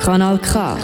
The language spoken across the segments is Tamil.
Kanal K.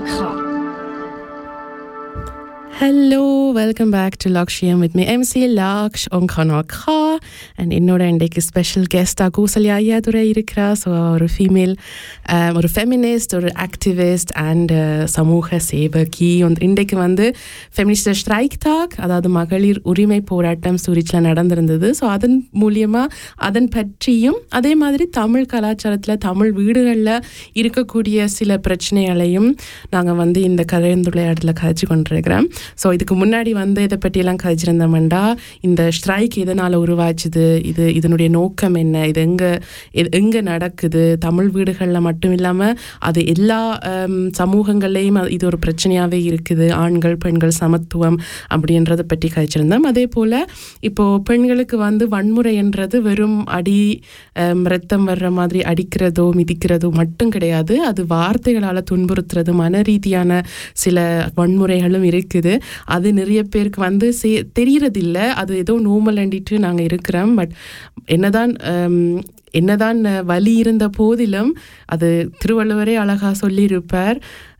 Hello, welcome back to Lakshya with me, MC Laksh on Kanal K. And என்னோட இன்றைக்கு ஸ்பெஷல் கெஸ்டாக கூசல்யா ஐயாதுரை இருக்கிறா ஸோ ஒரு ஃபீமேல் ஒரு ஃபெமினிஸ்ட் ஒரு ஆக்டிவிஸ்ட் அண்ட் சமூக சேவகி இன்றைக்கு வந்து ஃபெமினிஸ்ட் ஸ்ட்ரைக் தாக் அதாவது மகளிர் உரிமை போராட்டம் சூரிச்சில் நடந்திருந்தது ஸோ அதன் மூலியமாக அதன் பற்றியும் அதே மாதிரி தமிழ் கலாச்சாரத்தில் தமிழ் வீடுகளில் இருக்கக்கூடிய சில பிரச்சனைகளையும் நாங்கள் வந்து இந்த கலந்துரையாடலில் கதைச்சு கொண்டிருக்கிறோம் ஸோ இதுக்கு முன்னாடி வந்து இதை பற்றியெல்லாம் கதைச்சிருந்தோம்டா இந்த ஸ்ட்ரைக் எதனால் உருவாச்சுது இது இதனுடைய நோக்கம் என்ன இது எங்கே எங்கே நடக்குது தமிழ் வீடுகளில் மட்டும் இல்லாமல் அது எல்லா சமூகங்கள்லேயும் இது ஒரு பிரச்சனையாகவே இருக்குது ஆண்கள் பெண்கள் சமத்துவம் அப்படின்றத பற்றி கழிச்சிருந்தோம் அதே போல் இப்போது பெண்களுக்கு வந்து வன்முறைன்றது வெறும் அடி ரத்தம் வர்ற மாதிரி அடிக்கிறதோ மிதிக்கிறதோ மட்டும் கிடையாது அது வார்த்தைகளால் துன்புறுத்துறது மன ரீதியான சில வன்முறைகளும் இருக்குது அது நிறைய பேருக்கு வந்து சே தெரியறதில்ல அது ஏதோ நோமல் அண்டிட்டு நாங்கள் இருக்கிறோம் பட் என்னதான் என்னதான் வலி இருந்த போதிலும் அது திருவள்ளுவரே அழகாக சொல்லியிருப்பார்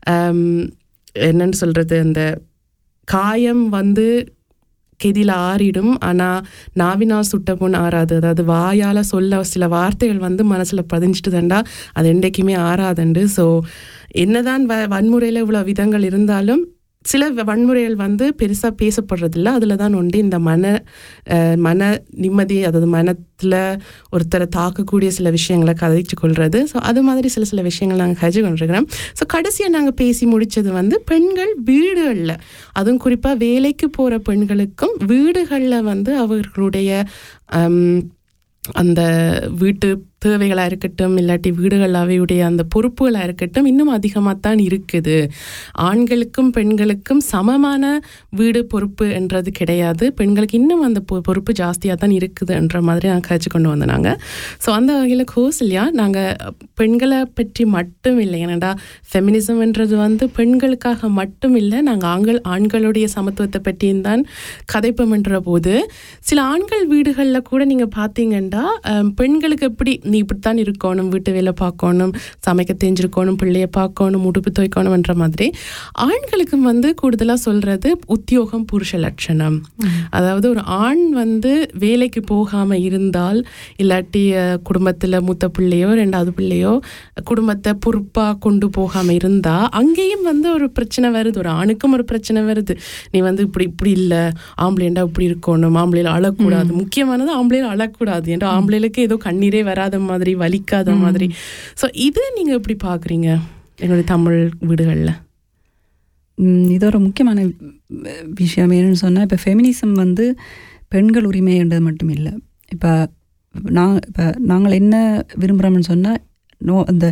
என்னன்னு சொல்கிறது அந்த காயம் வந்து கெதியில் ஆறிடும் ஆனால் நாவினால் சுட்ட பொண்ணு ஆறாது அதாவது வாயால் சொல்ல சில வார்த்தைகள் வந்து மனசில் பதிஞ்சிட்டு தண்டா அது என்றைக்குமே ஆறாதுண்டு ஸோ என்னதான் வ வன்முறையில் இவ்வளோ விதங்கள் இருந்தாலும் சில வன்முறைகள் வந்து பெருசாக பேசப்படுறதில்ல அதில் தான் ஒன்று இந்த மன மன நிம்மதி அதாவது மனத்தில் ஒருத்தரை தாக்கக்கூடிய சில விஷயங்களை கதைச்சு கொள்வது ஸோ அது மாதிரி சில சில விஷயங்கள் நாங்கள் கஜி கொண்டிருக்கிறோம் ஸோ கடைசியாக நாங்கள் பேசி முடித்தது வந்து பெண்கள் வீடுகளில் அதுவும் குறிப்பாக வேலைக்கு போகிற பெண்களுக்கும் வீடுகளில் வந்து அவர்களுடைய அந்த வீட்டு தேவைகளாக இருக்கட்டும் இல்லாட்டி வீடுகள் அவையுடைய அந்த பொறுப்புகளாக இருக்கட்டும் இன்னும் அதிகமாக தான் இருக்குது ஆண்களுக்கும் பெண்களுக்கும் சமமான வீடு பொறுப்பு என்றது கிடையாது பெண்களுக்கு இன்னும் அந்த பொறுப்பு ஜாஸ்தியாக தான் இருக்குது என்ற மாதிரி நாங்கள் கழிச்சு கொண்டு வந்தாங்க ஸோ அந்த வகையில் கோசில்யா நாங்கள் பெண்களை பற்றி மட்டும் இல்லை ஏன்னாடா ஃபெமினிசம்ன்றது வந்து பெண்களுக்காக மட்டும் இல்லை நாங்கள் ஆண்கள் ஆண்களுடைய சமத்துவத்தை பற்றியும் தான் கதைப்போம்ன்ற போது சில ஆண்கள் வீடுகளில் கூட நீங்கள் பார்த்தீங்கன்னா பெண்களுக்கு எப்படி நீ இப்படித்தான் இருக்கணும் வீட்டு வேலை பார்க்கணும் சமைக்க தெரிஞ்சிருக்கணும் பிள்ளைய பார்க்கணும் உடுப்பு துவைக்கணும்ன்ற மாதிரி ஆண்களுக்கும் வந்து கூடுதலாக சொல்றது உத்தியோகம் புருஷ லட்சணம் அதாவது ஒரு ஆண் வந்து வேலைக்கு போகாமல் இருந்தால் இல்லாட்டி குடும்பத்தில் மூத்த பிள்ளையோ ரெண்டாவது பிள்ளையோ குடும்பத்தை பொறுப்பாக கொண்டு போகாமல் இருந்தால் அங்கேயும் வந்து ஒரு பிரச்சனை வருது ஒரு ஆணுக்கும் ஒரு பிரச்சனை வருது நீ வந்து இப்படி இப்படி இல்லை ஆம்பளைண்டா இப்படி இருக்கணும் ஆம்பளையில் அழக்கூடாது முக்கியமானது ஆம்பளையில் அழக்கூடாது என்ற ஆம்பளைகளுக்கு ஏதோ கண்ணீரே வராத மாதிரி வலிக்காத மாதிரி ஸோ இது நீங்கள் எப்படி பார்க்குறீங்க எங்களுடைய தமிழ் வீடுகளில் இது ஒரு முக்கியமான விஷயம் என்னன்னு சொன்னால் இப்போ ஃபெமினிசம் வந்து பெண்கள் உரிமைன்றது மட்டும் இல்லை இப்போ நான் இப்போ நாங்கள் என்ன விரும்புகிறோம்னு சொன்னால் நோ அந்த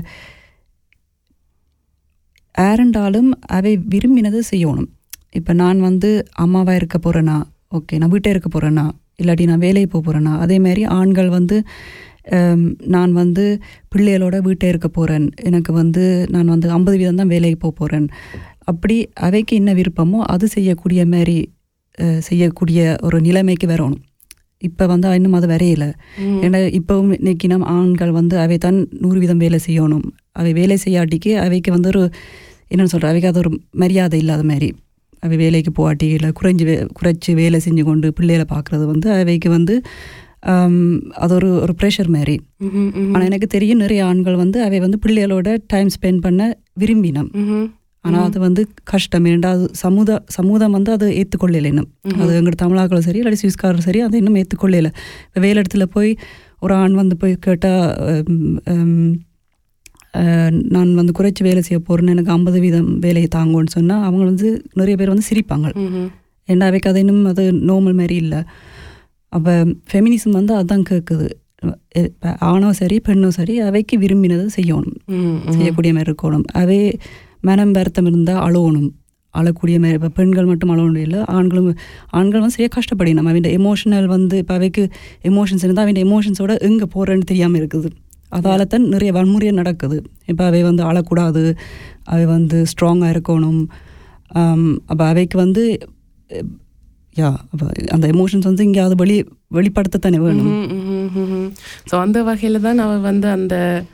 யாருண்டாலும் அவை விரும்பினது செய்யணும் இப்போ நான் வந்து அம்மாவாக இருக்க போகிறேன்னா ஓகே நான் வீட்டை இருக்க போகிறேன்னா இல்லாட்டி நான் வேலைக்கு போக போகிறேன்னா அதேமாரி ஆண்கள் வந்து நான் வந்து பிள்ளைகளோட வீட்டை இருக்க போகிறேன் எனக்கு வந்து நான் வந்து ஐம்பது வீதம் தான் வேலைக்கு போக போகிறேன் அப்படி அவைக்கு என்ன விருப்பமோ அது செய்யக்கூடிய மாதிரி செய்யக்கூடிய ஒரு நிலைமைக்கு வரணும் இப்போ வந்து இன்னும் அது வரையில ஏன்னா இப்போவும் இன்னைக்கு நம் ஆண்கள் வந்து அவை தான் நூறு வீதம் வேலை செய்யணும் அவை வேலை செய்யாட்டிக்கு அவைக்கு வந்து ஒரு என்னென்னு சொல்கிற அவைக்கு அது ஒரு மரியாதை இல்லாத மாதிரி அவை வேலைக்கு போகாட்டி இல்லை குறைஞ்சி வே குறைச்சி வேலை செஞ்சு கொண்டு பிள்ளைகளை பார்க்குறது வந்து அவைக்கு வந்து அது ஒரு ஒரு ப்ரெஷர் மாதிரி ஆனால் எனக்கு தெரியும் நிறைய ஆண்கள் வந்து அவை வந்து பிள்ளைகளோட டைம் ஸ்பெண்ட் பண்ண விரும்பினோம் ஆனால் அது வந்து கஷ்டம் ஏன்டா சமூக சமூகம் வந்து அதை ஏற்றுக்கொள்ளலை இன்னும் அது எங்களோட தமிழாக்களும் சரி இல்லாட்டி சுவிஸ்காரும் சரி அதை இன்னும் ஏற்றுக்கொள்ளலை இப்போ வேலை இடத்துல போய் ஒரு ஆண் வந்து போய் கேட்டால் நான் வந்து குறைச்சி வேலை செய்ய போகிறேன்னு எனக்கு ஐம்பது வீதம் வேலையை தாங்கன்னு சொன்னால் அவங்க வந்து நிறைய பேர் வந்து சிரிப்பாங்க ஏன்னா அவைக்கு அது இன்னும் அது நார்மல் மாதிரி இல்லை அப்போ ஃபெமினிசம் வந்து அதான் கேட்குது ஆணோ சரி பெண்ணோ சரி அவைக்கு விரும்பினதை செய்யணும் செய்யக்கூடிய மாதிரி இருக்கணும் அவை மனம் வருத்தம் இருந்தால் அழுவணும் அழக்கூடிய மாதிரி இப்போ பெண்கள் மட்டும் அழவணும் இல்லை ஆண்களும் ஆண்கள் வந்து சரியாக கஷ்டப்படணும் அவன் எமோஷனல் வந்து இப்போ அவைக்கு எமோஷன்ஸ் இருந்தால் அவன் எமோஷன்ஸோட எங்கே போகிறேன்னு தெரியாமல் இருக்குது அதால் தான் நிறைய வன்முறையாக நடக்குது இப்போ அவை வந்து அழக்கூடாது அவை வந்து ஸ்ட்ராங்காக இருக்கணும் அப்போ அவைக்கு வந்து யா அப்போ அந்த எமோஷன்ஸ் வந்து இங்கே அது வெளி வெளிப்படுத்தத்தானே வேணும் ஸோ அந்த வகையில் தான் அவ வந்து அந்த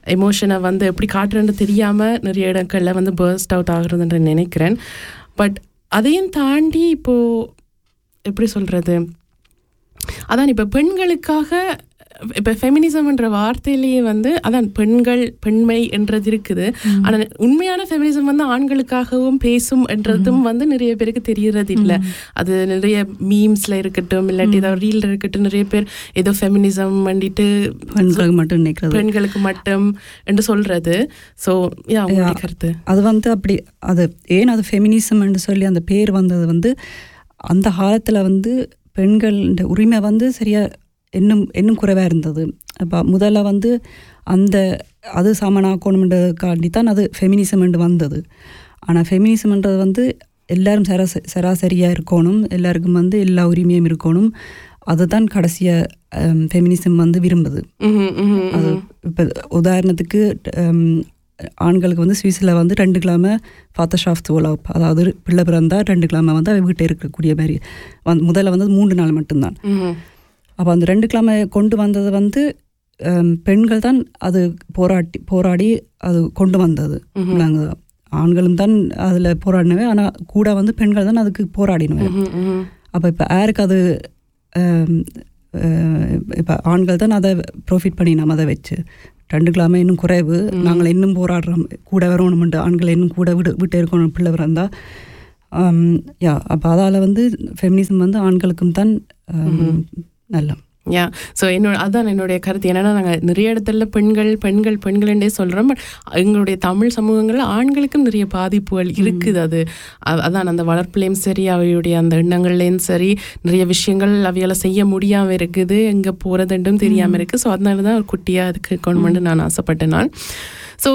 எமோஷனை வந்து எப்படி காட்டுறேன்னு தெரியாமல் நிறைய இடங்களில் வந்து பேர்ஸ்ட் அவுட் ஆகுறதுன்ற நினைக்கிறேன் பட் அதையும் தாண்டி இப்போது எப்படி சொல்கிறது அதான் இப்போ பெண்களுக்காக இப்போ ஃபெமினிசம்ன்ற வார்த்தையிலேயே வந்து அதான் பெண்கள் பெண்மை என்றது இருக்குது ஆனால் உண்மையான ஃபெமினிசம் வந்து ஆண்களுக்காகவும் பேசும் என்றதும் வந்து நிறைய பேருக்கு தெரியறது இல்லை அது நிறைய மீம்ஸில் இருக்கட்டும் இல்லாட்டி ஏதாவது ரீல் இருக்கட்டும் நிறைய பேர் ஏதோ ஃபெமினிசம் வந்துட்டு பெண்களுக்கு மட்டும் நினைக்கிறது பெண்களுக்கு மட்டும் என்று சொல்றது ஸோ யா உங்களுடைய கருத்து அது வந்து அப்படி அது ஏன் அது ஃபெமினிசம்னு சொல்லி அந்த பேர் வந்தது வந்து அந்த காலத்தில் வந்து பெண்கள் உரிமை வந்து சரியா இன்னும் இன்னும் குறைவாக இருந்தது அப்போ முதல்ல வந்து அந்த அது சமனாக்கணுன்றதுக்காண்டி தான் அது ஃபெமினிசம்னு வந்தது ஆனால் ஃபெமினிசம்ன்றது வந்து எல்லாரும் சராச சராசரியாக இருக்கணும் எல்லாருக்கும் வந்து எல்லா உரிமையும் இருக்கணும் அதுதான் கடைசியாக ஃபெமினிசம் வந்து விரும்புது ம்ஹும், ம்ஹும், அது இப்போ உதாரணத்துக்கு ஹம், ஆண்களுக்கு வந்து சுவிஸில் வந்து ரெண்டு கிழமை ஃபாத்தர் ஷாஃப்ட் ஓலாப் அதாவது பிள்ளை பிறந்தா ரெண்டு கிழமை வந்து அவ வீட்டை இருக்கக்கூடிய மாதிரி வந்து முதல்ல வந்து மூன்று நாள் மட்டும்தான் ம்ஹும். அப்போ அந்த ரெண்டு கிழமை கொண்டு வந்தது வந்து ஹம், பெண்கள் தான் அது போராட்டி போராடி அது கொண்டு வந்தது நாங்கள் ஆண்களும் தான் அதில் போராடினவே ஆனால் கூட வந்து பெண்கள் தான் அதுக்கு போராடினவே ம்ஹும், ம்ஹும். அப்போ இப்போ யாருக்கு அது இப்போ ஆண்கள் தான் அதை ப்ராஃபிட் பண்ணி நம்ம அதை வச்சு ரெண்டு கிழமை இன்னும் குறைவு நாங்கள் இன்னும் போராடுறோம் கூட வரணும்ட்டு ஆண்கள் இன்னும் கூட விடு விட்டு இருக்கணும் பிள்ளை பிறந்தா யா அப்போ அதால் வந்து ஃபெமினிசம் வந்து ஆண்களுக்கும் தான் ஆம், நல்ல யா ஸோ என்னோட அதான் என்னுடைய கருத்து என்னன்னா நாங்கள் நிறைய இடத்துல பெண்கள் பெண்கள் பெண்களே சொல்கிறோம் பட் எங்களுடைய தமிழ் சமூகங்களில் ஆண்களுக்கும் நிறைய பாதிப்புகள் இருக்குது அது அ- அதான் அந்த வளர்ப்புலேயும் சரி அவையுடைய அந்த எண்ணங்கள்லேயும் சரி நிறைய விஷயங்கள் அவையால் செய்ய முடியாமல் இருக்குது எங்கே போகிறதுன்றும் தெரியாமல் இருக்குது ஸோ அதனால தான் ஒரு குட்டியாக அதுக்கு கொண்டு நான் ஆசைப்பட்டேன் நான் ஸோ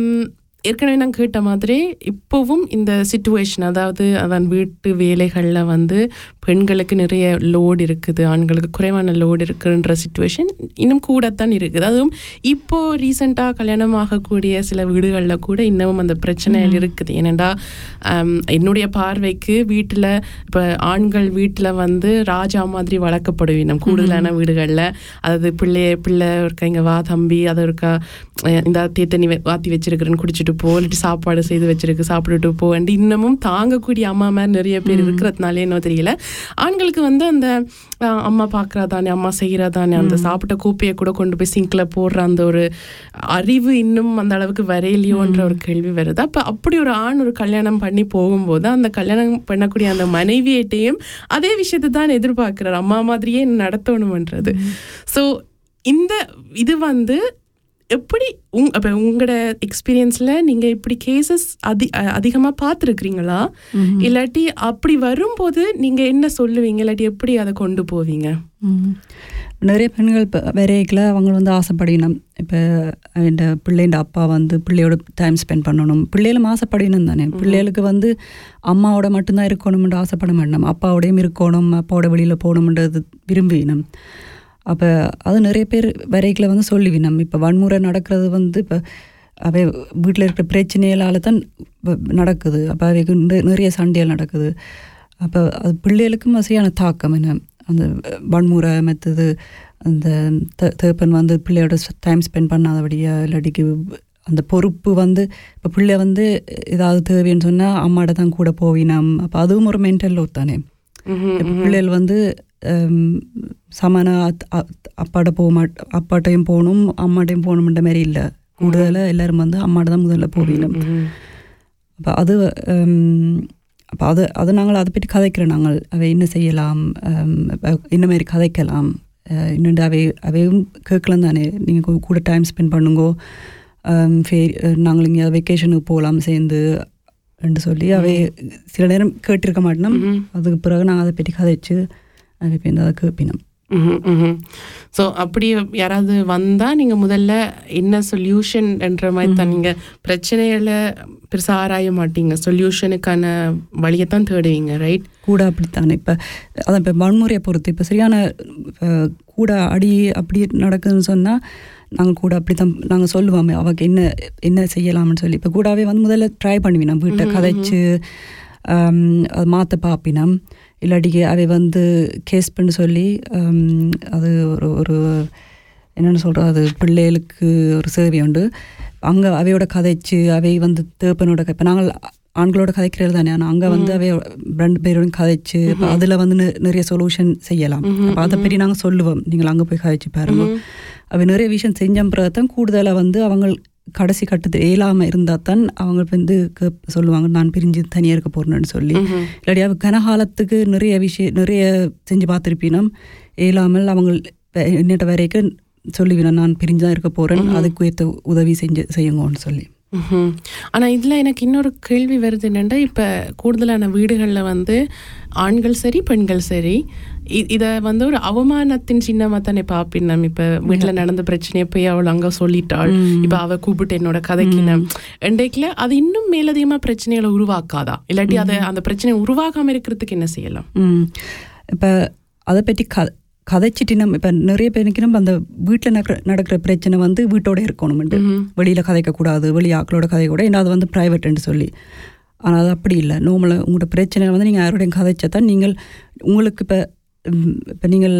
ஏற்கனவே நான் கேட்ட மாதிரி இப்போவும் இந்த சுச்சுவேஷன் அதாவது அதான் வீட்டு வேலைகளில் வந்து பெண்களுக்கு நிறைய லோடு இருக்குது ஆண்களுக்கு குறைவான லோடு இருக்குன்ற சுச்சுவேஷன் இன்னும் கூடத்தான் இருக்குது அதுவும் இப்போ ரீசெண்டாக கல்யாணம் ஆகக்கூடிய சில வீடுகளில் கூட இன்னமும் அந்த பிரச்சனைகள் இருக்குது ஏனெண்டா ஆம், என்னுடைய பார்வைக்கு வீட்டில் இப்போ ஆண்கள் வீட்டில் வந்து ராஜா மாதிரி வளர்க்கப்படுவீனம் கூடுதலான வீடுகளில் அதாவது பிள்ளைய பிள்ளை இருக்கா இங்கே வா தம்பி அதை இருக்கா அஹ் இந்த தீ தண்ணி வெ- வாத்தி வச்சிருக்கிறேன்னு குடிச்சிட்டு போ இல்லாட்டி சாப்பாடு செய்து வச்சிருக்கு சாப்பிட்டுட்டு போ and இன்னமும் தாங்கக்கூடிய அம்மா மாதிரி நிறைய பேர் இருக்கிறதுனாலே என்ன தெரியல ஆண்களுக்கு வந்து அந்த அஹ், அம்மா பார்க்கறதானே அம்மா செய்கிறதானே அந்த சாப்பிட்ட கூப்பையை கூட கொண்டு போய் சிங்க்ல போடுற அந்த ஒரு அறிவு இன்னும் அந்த அளவுக்கு வரையிலையோன்ற ஒரு கேள்வி வருது அப்ப அப்படி ஒரு ஆண் ஒரு கல்யாணம் பண்ணி போகும்போது அந்த கல்யாணம் பண்ணக்கூடிய அந்த மனைவியிட்டையும் அதே விஷயத்தை தான் எதிர்பார்க்கிறார் அம்மா மாதிரியே நடத்தணும்ன்றது ஸோ இந்த இது வந்து எப்படி உங் அப்போ உங்களோட எக்ஸ்பீரியன்ஸில் நீங்கள் இப்படி கேசஸ் அதி அ- அதிகமாக பார்த்துருக்குறீங்களா இல்லாட்டி அப்படி வரும்போது நீங்கள் என்ன சொல்லுவீங்க இல்லாட்டி எப்படி அதை கொண்டு போவீங்க ம். நிறைய பெண்கள் இப்போ வரைக்கில் அவங்க வந்து ஆசைப்படணும் இப்போ இந்த பிள்ளைண்ட அப்பா வந்து பிள்ளையோட டைம் ஸ்பெண்ட் பண்ணணும் பிள்ளைகளும் ஆசைப்படணும் தானே பிள்ளைகளுக்கு வந்து அம்மாவோட மட்டும்தான் இருக்கணும்னு ஆசைப்பட மாட்டோம் அப்பாவோடையும் இருக்கணும் அப்பாவோட வெளியில் போகணுன்றது விரும்பினோம் அப்போ அது நிறைய பேர் வரைக்கில் வந்து சொல்லுவினோம் இப்போ வன்முறை நடக்கிறது வந்து இப்போ அவை வீட்டில் இருக்கிற பிரச்சனைகளால் தான் வ- நடக்குது அப்போ அவைக்கு நி- நிறைய சண்டைகள் நடக்குது அப்போ அது பிள்ளைகளுக்கும் வசதியான தாக்கம் என்ன அந்த வன்முறை மற்றது அந்த த- தேப்பன் வந்து பிள்ளையோட டைம் ஸ்பெண்ட் பண்ணாதபடியா இல்லாட்டிக்கு அந்த பொறுப்பு வந்து இப்போ பிள்ளை வந்து ஏதாவது தேவைன்னு சொன்னால் அம்மாட்ட தான் கூட போவினாம் அப்போ அதுவும் ஒரு மென்டல் லோட் தானே ம்ஹும், இப்போ பிள்ளைகள் வந்து ஹம், சமன அத்- அத்- அப்பாட்ட போக மாட் அப்பாட்டையும் போகணும் அம்மாட்டையும் போகணுன்ற மாதிரி இல்லை கூடுதலாக எல்லாரும் வந்து அம்மாட்ட தான் முதல்ல போவினோம் ம்ஹும். அப்போ அது அப்போ அது அது நாங்கள் அதை பற்றி கதைக்கிறோம் நாங்கள் அவை என்ன செய்யலாம் ஹம், அப்ப என்ன மாதிரி கதைக்கலாம் அஹ், இன்னொன்று அவை அவையும் கேட்கலாம் தானே நீங்கள் கூட டைம் ஸ்பெண்ட் பண்ணுங்கோ ஹம், ஃபே- அஹ், நாங்கள் இங்கே வெக்கேஷனுக்கு போகலாம் சேர்ந்து என்று சொல்லி அவை சில நேரம் கேட்டிருக்க மாட்டோம் ம்ஹும். அதுக்கு பிறகு நாங்கள் அதை பற்றி கதைச்சு அதை இப்போ அதை கேட்பினோம் ஸோ அப்படி யாராவது வந்தால் நீங்கள் முதல்ல என்ன சொல்யூஷன் என்ற மாதிரி தான் நீங்கள் பிரச்சனைகளை பெருசாக ஆராய மாட்டீங்க சொல்யூஷனுக்கான வழியைத்தான் தேடுவீங்க ரைட் கூட அப்படித்தானே இப்போ அதான் இப்போ வன்முறையை பொறுத்து இப்போ சரியான அஹ், கூட அடி அப்படி நடக்குதுன்னு சொன்னால் நாங்கள் கூட அப்படி தான் நாங்கள் சொல்லுவோமே அவக்கு என்ன என்ன செய்யலாம்னு சொல்லி இப்போ கூடவே வந்து முதல்ல ட்ரை பண்ணுவினோம் வீட்டை கதைச்சு ஆம், அது மாற்ற பார்ப்பினோம் இல்லாட்டிக்கு அவை வந்து கேஸ் பண்ணி சொல்லி ஆம், அது ஒரு ஒரு என்னென்னு சொல்கிறது அது பிள்ளைகளுக்கு ஒரு சேவை உண்டு அங்கே அவையோட கதைச்சு அவை வந்து தேப்பனோட இப்போ நாங்கள் ஆண்களோட கதைக்கிறது தானே ஆனால் அங்கே வந்து அவை ரெண்டு பேரோட கதைச்சு இப்போ அதில் வந்து நி- நிறைய சொல்யூஷன் செய்யலாம் அப்போ அதை பற்றி நாங்கள் சொல்லுவோம் நீங்கள் அங்கே போய் கதைச்சு பாருங்க அவை நிறைய விஷயம் செஞ்ச பிறகு தான் கூடுதலாக வந்து அவங்க கடைசி கட்டத்தில் இயலாமல் இருந்தால் தான் அவங்க வந்து கேப்- சொல்லுவாங்க நான் பிரிஞ்சு தனியாக இருக்க போறேன்னு சொல்லி இல்லாட்டி அவ கனகாலத்துக்கு நிறைய விஷயம் நிறைய செஞ்சு பார்த்துருப்பினும் இயலாமல் அவங்க வெ- என்னட்ட வரைக்கும் சொல்லுவினா நான் பிரிஞ்சு தான் இருக்க போகிறேன் அதுக்கு ஏற்ற உதவி செஞ்சு செய்யுங்கன்னு சொல்லி ம்ஹும். ஆனா இதுல எனக்கு இன்னொரு கேள்வி வருது என்னன்னா இப்ப கூடுதலான வீடுகள்ல வந்து ஆண்கள் சரி பெண்கள் சரி இ- இத வந்து ஒரு அவமானத்தின் சின்னமா தானே பாப்பினம் இப்ப வீட்டுல நடந்த பிரச்சனையை போய் அவள் அங்க சொல்லிட்டாள் இப்ப அவ கூப்பிட்டு என்னோட கதைக்கினம் என்றைக்குல அது இன்னும் மேலதிகமா பிரச்சனைகளை உருவாக்காதா இல்லாட்டி அதை அந்த பிரச்சனை உருவாகாம இருக்கிறதுக்கு என்ன செய்யலாம் ம் இப்போ அதை பற்றி க கதைச்சிட்டு நம்ம இப்போ நிறைய பேருக்கு நம்ம அந்த வீட்டில் நடக்கிற நடக்கிற பிரச்சனை வந்து வீட்டோட இருக்கணும்ட்டு வெளியில் கதைக்கக்கூடாது வெளி ஆக்களோட கதைக்கூட ஏன்னா அது வந்து ப்ரைவேட்னு சொல்லி ஆனால் அது அப்படி இல்லை நார்மலாக உங்களோட பிரச்சனை வந்து நீங்கள் யாரோடையும் கதைச்சா தான் நீங்கள் உங்களுக்கு இப்போ இப்போ நீங்கள்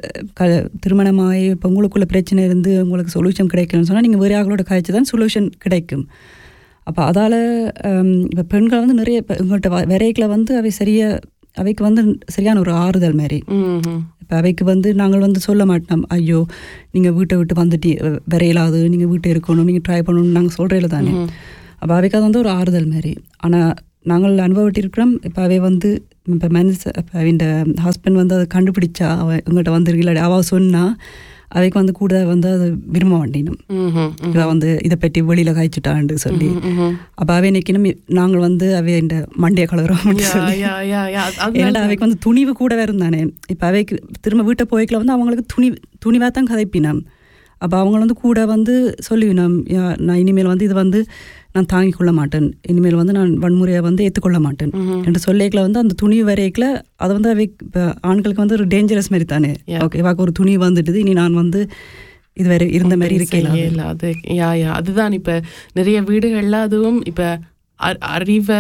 க திருமணமாகி இப்போ உங்களுக்குள்ள பிரச்சனை இருந்து உங்களுக்கு சொல்யூஷன் கிடைக்கலன்னு சொன்னால் நீங்கள் வேறு ஆக்களோட கதைச்சு தான் சொல்யூஷன் கிடைக்கும் அப்போ அதால் இப்போ பெண்கள் வந்து நிறைய இப்போ உங்கள்கிட்ட விரைகளை வந்து அவை சரியா அவைக்கு வந்து சரியான ஒரு ஆறுதல் மாதிரி ம்ஹும். இப்போ அவைக்கு வந்து நாங்கள் வந்து சொல்ல மாட்டோம் ஐயோ நீங்கள் வீட்டை விட்டு வந்துட்டு விரையிலாது நீங்கள் வீட்டை இருக்கணும் நீங்கள் ட்ரை பண்ணணும்னு நாங்கள் சொல்கிறேல தானே அப்போ அவைக்கு அது வந்து ஒரு ஆறுதல் மாதிரி ஆனால் நாங்கள் அனுபவப்பட்டிருக்கிறோம் இப்போ அவை வந்து இப்போ மனசு இப்போ அவன் ஹஸ்பண்ட் வந்து அதை கண்டுபிடிச்சா அவ எங்கள்கிட்ட வந்துருக்கல அவள் சொன்னா அவைக்கு வந்து கூட வந்து அதை விரும்ப மாட்டேனும் ம்ஹும். இவ வந்து இதை பற்றி வெளியில் காய்ச்சிட்டான்னு சொல்லி ம்ஹும். அப்போ அவை நிற்கணும் நாங்கள் வந்து அவை இந்த மண்டியை கலகிறோம் யா, யா, யா, யா. அது- அதனால ஏன்னா அவைக்கு வந்து துணிவு கூட இருந்தானே இப்போ அவைக்கு திரும்ப வீட்டை போய்க்கல வந்து அவங்களுக்கு துணி துணிவாக தான் கதைப்பினாம் அப்போ அவங்க வந்து கூட வந்து சொல்லுவினாம் யா நான் இனிமேல் வந்து இது வந்து நான் தாங்கிக் கொள்ள மாட்டேன் இனிமேல் வந்து நான் வன்முறையை வந்து ஏற்றுக்கொள்ள மாட்டேன் என்று சொல்லிக்கல வந்து அந்த துணி வரைக்கல அது வந்து அவை இப்போ ஆண்களுக்கு வந்து ஒரு டேஞ்சரஸ் மாதிரி தானே Yeah. ஓகே இவாக்கு ஒரு துணி வந்துட்டுது இனி நான் வந்து இது வரை இருந்த மாதிரி இருக்கேன் செய்யல அது யா யா அதுதான் இப்ப நிறைய வீடுகள்ல அதுவும் இப்ப அ- அறிவ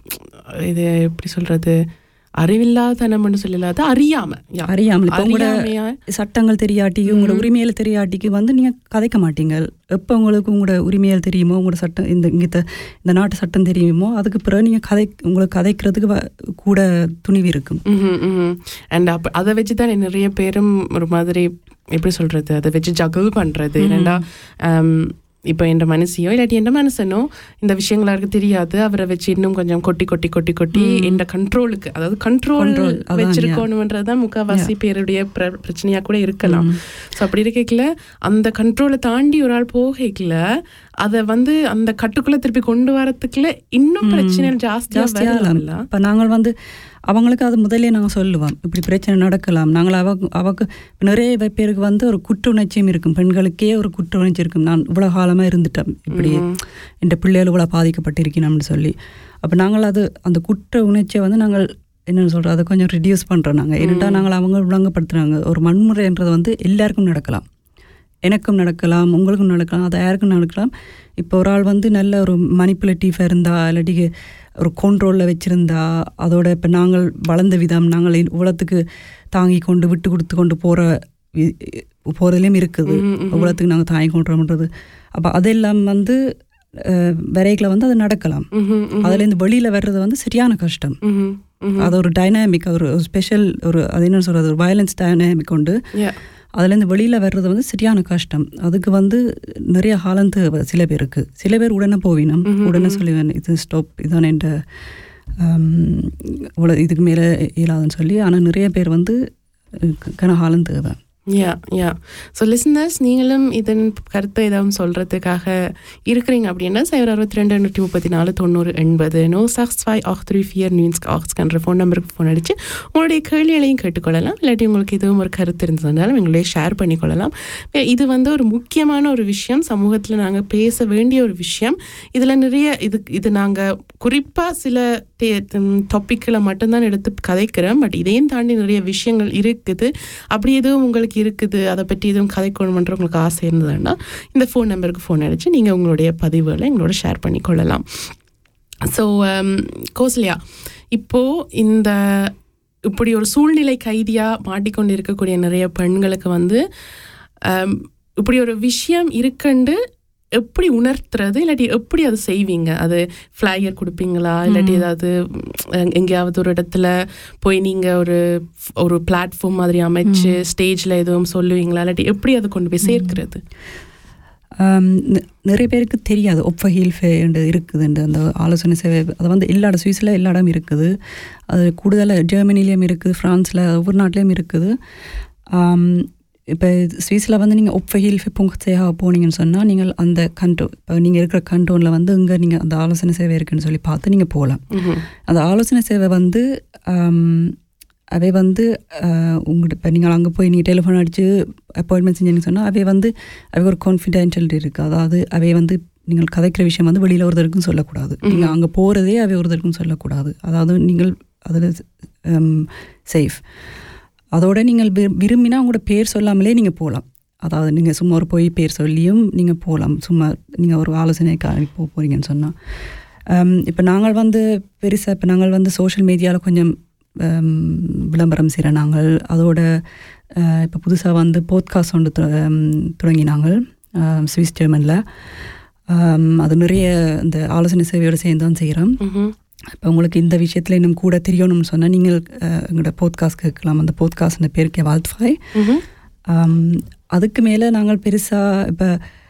இது எப்படி சொல்றது அறிவில்லாதனம்னு சொல்லலாத அறியாம யா. அறியாமல் இப்போ உங்களோட அறியாமையா சட்டங்கள் தெரியாட்டி உங்களோட உரிமையில தெரியாட்டிக்கு வந்து நீங்கள் கதைக்க மாட்டீங்க எப்போ உங்களுக்கு உங்களோட உரிமைகள் தெரியுமோ உங்களோட சட்டம் இந்த இங்கே இந்த நாட்டு சட்டம் தெரியுமோ அதுக்கு பிறகு நீங்கள் கதை உங்களுக்கு கதைக்கிறதுக்கு வ- கூட துணிவு இருக்கும் அண்ட் அப்ப அதை வச்சு தான் நிறைய பேரும் ஒரு மாதிரி எப்படி சொல்றது அதை வச்சு ஜகல் பண்றது என்னடா இப்போ என் மனசையோ இல்லாட்டி என் மனசனோ இந்த விஷயங்கள் யாருக்கு தெரியாது அவரை வச்சு இன்னும் கொஞ்சம் கொட்டி கொட்டி கொட்டி கொட்டி எந்த கண்ட்ரோலுக்கு அதாவது கண்ட்ரோல் Control, அதான், வச்சிருக்கணும்ன்றதுதான் முக்கால்வாசி பேருடைய பிர- பிரச்சனையா கூட இருக்கலாம் ஸோ அப்படி இருக்கல அந்த கண்ட்ரோலை தாண்டி ஒரு ஆள் போகல அதை வந்து அந்த கட்டுக்குள்ள திருப்பி கொண்டு வரதுக்குள்ள இன்னும் பிரச்சனைகள் ஜாஸ்தியா ஜாஸ்தியாகலாம் வரலாம்ல இப்போ நாங்கள் வந்து அவங்களுக்கு அது முதல்ல நாங்கள் சொல்லுவோம் இப்படி பிரச்சனை நடக்கலாம் நாங்கள் அவ அவக்கு இப்ப நிறைய வே- பேருக்கு வந்து ஒரு குற்ற உணர்ச்சியும் இருக்கும் பெண்களுக்கே ஒரு குற்ற உணர்ச்சி இருக்கும் நான் இவ்வளோ காலமாக இருந்துட்டேன் இப்படி என் பிள்ளைகள் இவ்வளோ பாதிக்கப்பட்டிருக்கணும்னு சொல்லி அப்போ நாங்கள் அது அந்த குற்ற உணர்ச்சியை வந்து நாங்கள் என்னென்னு சொல்கிறோம் அதை கொஞ்சம் ரிடியூஸ் பண்ணுறோம் நாங்கள் ஏன்னா நாங்கள் அவங்க விளங்கப்படுத்துகிறாங்க ஒரு வன்முறைன்றது வந்து எல்லாருக்கும் நடக்கலாம் எனக்கும் நடக்கலாம் உங்களுக்கும் நடக்கலாம் அது யாருக்கும் நடக்கலாம் இப்போ ஒரு ஆள் வந்து நல்ல ஒரு மணிப்புலேட்டிவாக இருந்தா இல்லாட்டி ஒரு கண்ட்ரோலில் வச்சுருந்தா அதோட இப்போ நாங்கள் வளர்ந்த விதம் நாங்கள் இவ்வளோத்துக்கு தாங்கி கொண்டு விட்டு கொடுத்து கொண்டு போகிற போகிறதுலேயும் இருக்குது இவ்வளோத்துக்கு நாங்கள் தாங்கி கொண்டுறோம்ன்றது அப்போ அதெல்லாம் வந்து விரைக்கில் வந்து அது நடக்கலாம் ம்ஹும், ம்ஹும், அதுலேருந்து வெளியில் வர்றது வந்து சரியான கஷ்டம் ம்ஹும், ம்ஹும். அது ஒரு டைனாமிக் ஒரு ஸ்பெஷல் ஒரு அது என்ன சொல்கிறது ஒரு வயலன்ஸ் டைனாமிக் உண்டு Yeah. அதுலேருந்து வெளியில் வர்றது வந்து சரியான கஷ்டம் அதுக்கு வந்து நிறைய காலம் தேவை சில பேருக்கு சில பேர் உடனே போவினம் உடனே சொல்லுவேன் இது ஸ்டாப் இதான் என்ற இவ்வளோ இதுக்கு மேலே இயலாதுன்னு சொல்லி ஆனால் நிறைய பேர் வந்து கன காலம் தேவை யா யா ஸோ லிசனர்ஸ் நீங்களும் இதன் கருத்தை ஏதாவது சொல்கிறதுக்காக இருக்கிறீங்க அப்படின்னா சைவர் அறுபத்தி ரெண்டு எண்ணூற்றி முப்பத்தி நாலு தொண்ணூறு எண்பது நோ சாக்ஸ் ஃபைவ் ஆஃப் த்ரீ ஃபியர் நியூன்ஸ் ஆக்ஸ்கன்ற ஃபோன் நம்பருக்கு ஃபோன் அடித்து உங்களுடைய கேள்விகளையும் கேட்டுக்கொள்ளலாம் இல்லாட்டி உங்களுக்கு எதுவும் ஒரு கருத்து இருந்ததுனாலும் எங்களுடைய ஷேர் பண்ணிக்கொள்ளலாம் ஏ, இது வந்து ஒரு முக்கியமான ஒரு விஷயம் சமூகத்தில் நாங்கள் பேச வேண்டிய ஒரு விஷயம் இதில் நிறைய இது இது நாங்கள் குறிப்பாக சில டாப்பிக்கில் மட்டும்தான் எடுத்து கதைக்கிறோம் பட் இதையும் தாண்டி நிறைய விஷயங்கள் இருக்குது அப்படி எதுவும் உங்களுக்கு இருக்குது அதை பற்றி எதுவும் கதைக்கணுமன்ற உங்களுக்கு ஆசை இருந்ததுன்னா இந்த ஃபோன் நம்பருக்கு ஃபோன் அடித்து நீங்கள் உங்களுடைய பதிவுகளை எங்களோட ஷேர் பண்ணிக்கொள்ளலாம் ஸோ கோசலியா இப்போது இந்த இப்படி ஒரு சூழ்நிலை கைதியாக மாட்டிக்கொண்டு இருக்கக்கூடிய நிறைய பெண்களுக்கு வந்து um, இப்படி ஒரு விஷயம் இருக்குண்டு எப்படி உணர்த்துறது இல்லாட்டி எப்படி அது செய்வீங்க அது ஃப்ளையர் கொடுப்பீங்களா இல்லாட்டி ஏதாவது ம், எங்கேயாவது ஒரு இடத்துல போய் நீங்க ஒரு ஒரு பிளாட்ஃபார்ம் மாதிரி அமைச்சு ஸ்டேஜ்ல எதுவும் சொல்லுவீங்களா இல்லாட்டி எப்படி அதை கொண்டு போய் சேர்க்கிறது ஆம், நி- நிறைய பேருக்கு தெரியாது ஒப்ப ஹீல்ஃபேண்டு இருக்குதுண்டு அந்த ஆலோசனை சேவை அது வந்து எல்லா இடம் சுவிஸில் எல்லா இடம் இருக்குது அது கூடுதலாக ஜெர்மனிலையும் இருக்குது ஃப்ரான்ஸில் ஒவ்வொரு நாட்டிலையும் இருக்குது இப்போ சுவிஸில் வந்து நீங்கள் ஒப்ப ஹீல்ஃபே புங்கச்சையாக போனீங்கன்னு சொன்னால் நீங்கள் அந்த கண்டோ இப்போ நீங்கள் இருக்கிற கண்டோனில் வந்து இங்கே நீங்கள் அந்த ஆலோசனை சேவை இருக்குன்னு சொல்லி பார்த்து நீங்கள் போகலாம் ம்ஹும். அந்த ஆலோசனை சேவை வந்து ஆம், அவை வந்து உங்கள்கிட்ட இப்போ நீங்கள் அங்கே போய் நீங்கள் டெலிஃபோன் அடித்து அப்பாயின்மெண்ட் செஞ்சீங்கன்னு சொன்னால் அவை வந்து அவை ஒரு கான்ஃபிடென்ஷியல் இருக்குது அதாவது அவை வந்து நீங்கள் கதைக்கிற விஷயம் வந்து வெளியில் ஒருத்தருக்கும் சொல்லக்கூடாது நீங்கள் அங்கே போகிறதே அவை ஒருத்தருக்கும் சொல்லக்கூடாது அதாவது நீங்கள் அதில் சேஃப் அதோட நீங்கள் வி- விரும்பினா உங்களோட பேர் சொல்லாமலே நீங்கள் போகலாம் அதாவது நீங்கள் சும்மா ஒரு போய் பேர் சொல்லியும் நீங்கள் போகலாம் சும்மா நீங்கள் ஒரு ஆலோசனைக்காக போக போகிறீங்கன்னு சொன்னால் இப்போ நாங்கள் வந்து பெருசாக இப்போ நாங்கள் வந்து சோஷியல் மீடியாவில் கொஞ்சம் ஹம், விளம்பரம் செய்கிற நாங்கள் அதோட இப்போ புதுசாக வந்து போட்காஸ்ட் ஒன்று து- ஹம், தொடங்கினாங்க ஹம், சுவிஸ் ஜெர்மனில் அது நிறைய இந்த ஆலோசனை சேவையோடு சேர்ந்து தான் செய்கிறோம் ம்ஹும். இப்போ உங்களுக்கு இந்த விஷயத்தில் இன்னும் கூட தெரியணும்னு சொன்னால் நீங்கள் அஹ், எங்களோட போட்காஸ்ட் கேட்கலாம் அந்த போட்காஸ்ட் பேருக்கே வாழ்த்துஃபாய் ம்ஹும். ஆம், அதுக்கு மேலே நாங்கள் பெருசாக இப்போ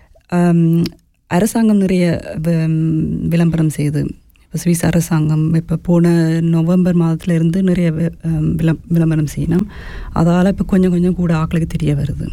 அரசாங்கம் நிறைய வி- விளம்பரம் செய்யுது இப்போ சுவிஸ் அரசாங்கம் இப்போ போன நவம்பர் மாதத்துல இருந்து நிறைய வி- ஆம், விளம் விளம்பரம் செய்யணும் அதால் இப்போ கொஞ்சம் கொஞ்சம் கூட ஆட்களுக்கு தெரிய வருது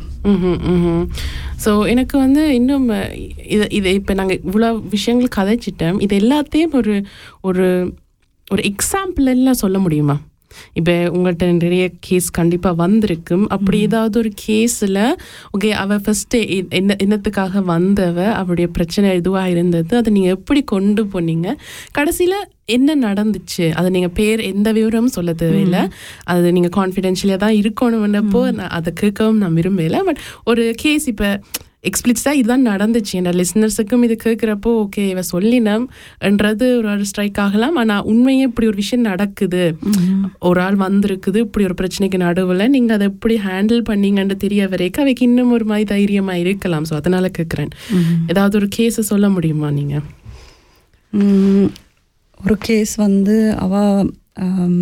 ஸோ எனக்கு வந்து இன்னும் அஹ், இது இது இப்போ நாங்கள் இவ்வளோ விஷயங்கள் கதைச்சிட்டோம் இது எல்லாத்தையும் ஒரு ஒரு ஒரு எக்ஸாம்பிள் எல்லாம் சொல்ல முடியுமா இப்போ உங்கள்கிட்ட நிறைய கேஸ் கண்டிப்பாக வந்திருக்கும் அப்படி ஏதாவது ஒரு கேஸில் ஓகே அவள் ஃபஸ்ட்டு என்ன என்னத்துக்காக வந்தவ அவளுடைய பிரச்சனை எதுவாக இருந்தது அதை நீங்கள் எப்படி கொண்டு போனீங்க கடைசியில் என்ன நடந்துச்சு அதை நீங்கள் பேர் எந்த விவரமும் சொல்ல தேவையில்லை அது நீங்கள் கான்ஃபிடென்ஷியலாக தான் இருக்கணும்ன்றப்போ நான் அதை கேட்கவும் நான் விரும்பல பட் ஒரு கேஸ் இப்போ எக்ஸ்பிளிக்ஸாக இதுதான் நடந்துச்சு என் லிசனர்ஸுக்கும் இது கேட்குறப்போ ஓகே இவ சொல்லினம்ன்றது ஒரு ஒரு ஸ்ட்ரைக் ஆகலாம் ஆனால் உண்மையே இப்படி ஒரு விஷயம் நடக்குது ஒரு ஆள் வந்திருக்குது இப்படி ஒரு பிரச்சனைக்கு நடுவில் நீங்கள் அதை எப்படி ஹேண்டில் பண்ணீங்கன்னு தெரிய வரைக்கும் அவைக்கு இன்னும் ஒரு மாதிரி தைரியமாக இருக்கலாம் ஸோ அதனால கேட்குறேன் ஏதாவது ஒரு கேஸை சொல்ல முடியுமா நீங்கள் ம், ஒரு கேஸ் வந்து அவ ஆம்,